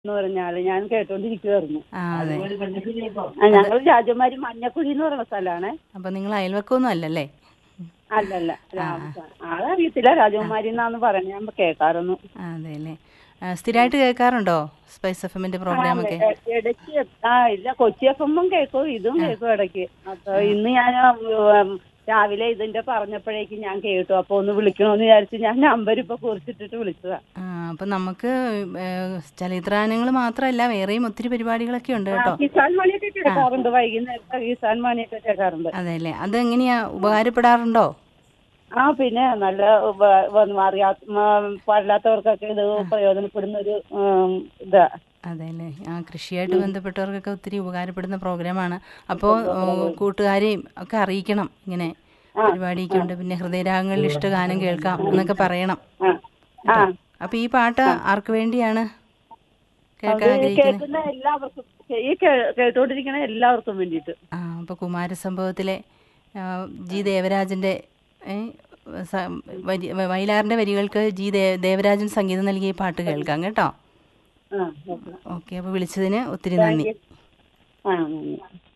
എന്ന് പറഞ്ഞാല് ഞാൻ കേട്ടോണ്ടിരിക്കുവായിരുന്നു ആ അതെ ആ, ഞങ്ങൾ രാജകുമാരി മഞ്ഞക്കുഴി എന്ന് പറയുന്ന സ്ഥലമാണ് അപ്പൊ നിങ്ങൾ അയൽവക്കമൊന്നും അല്ലല്ലേ അല്ലല്ല രാമ- ആളറിയത്തില്ല രാജകുമാരി എന്നാന്ന് പറയുന്നത് ഞാൻ കേൾക്കാറൊന്നും അതെ അല്ലേ സ്ഥിരമായിട്ട് കേൾക്കാറുണ്ടോ സ്പൈസ് എഫ് എമ്മിന്റെ പ്രോഗ്രാം ഒക്കെ എ- ഇടയ്ക്ക് ആ ഇല്ല കൊച്ചി എഫ് എമ്മും കേൾക്കും ഇതും കേൾക്കും ഇടയ്ക്ക് അപ്പൊ ഇന്ന് ഞാൻ ഉം, രാവിലെ ഇതിന്റെ പറഞ്ഞപ്പോഴേക്കും ഞാൻ കേട്ടു അപ്പൊ ഒന്ന് വിളിക്കണോന്ന് വിചാരിച്ച് ഞാൻ നമ്പർ ഇപ്പൊ കുറിച്ചിട്ടിട്ട് വിളിച്ചതാ ആ അപ്പൊ നമുക്ക് ചലിത്രാനങ്ങൾ മാത്രമല്ല വേറെയും ഒത്തിരി പരിപാടികളൊക്കെ ഉണ്ട് കേട്ടോ കിസാൻ മണിയൊക്കെ കേൾക്കാറുണ്ട് വൈകുന്നേരത്തെ കിസാൻ മണിയൊക്കെ കേൾക്കാറുണ്ട് അതെ അല്ലേ അതെങ്ങനെയാ ഉപകാരപ്പെടാറുണ്ടോ ആ പിന്നെ നല്ല ഉപ- വ- അറിയാ ഉം, പാടില്ലാത്തവർക്കൊക്കെ ഇത് പ്രയോജനപ്പെടുന്ന ഒരു ഉം, ഇതാ അതെ അല്ലേ ആ കൃഷിയായിട്ട് ബന്ധപ്പെട്ടവർക്കൊക്കെ ഒത്തിരി ഉപകാരപ്പെടുന്ന പ്രോഗ്രാമാണ് അപ്പോൾ കൂട്ടുകാരെയും ഒക്കെ അറിയിക്കണം ഇങ്ങനെ പരിപാടിയൊക്കെ ഉണ്ട് പിന്നെ ഹൃദയരാഗങ്ങളിൽ ഇഷ്ടഗാനം കേൾക്കാം എന്നൊക്കെ പറയണം ആ ആ അപ്പൊ ഈ പാട്ട് ആർക്ക് വേണ്ടിയാണ് അത് കേൾക്കാൻ ആഗ്രഹിക്കുന്നത് കേൾക്കുന്ന എല്ലാവർക്കും ഈ കേ- കേട്ടോണ്ടിരിക്കണ എല്ലാവർക്കും വേണ്ടിയിട്ട് ആ അപ്പോൾ കുമാരസംഭവത്തിലെ ആ, ജി ദേവരാജൻ്റെ ഏ, സ- വരി വയലാറിൻ്റെ വരികൾക്ക് ജി ദേ ദേവരാജൻ സംഗീതം നൽകിയ ഈ പാട്ട് കേൾക്കാം കേട്ടോ ആ ഓക്കെ ഓക്കെ അപ്പോൾ വിളിച്ചതിന് ഒത്തിരി നന്ദി ആ നന്ദി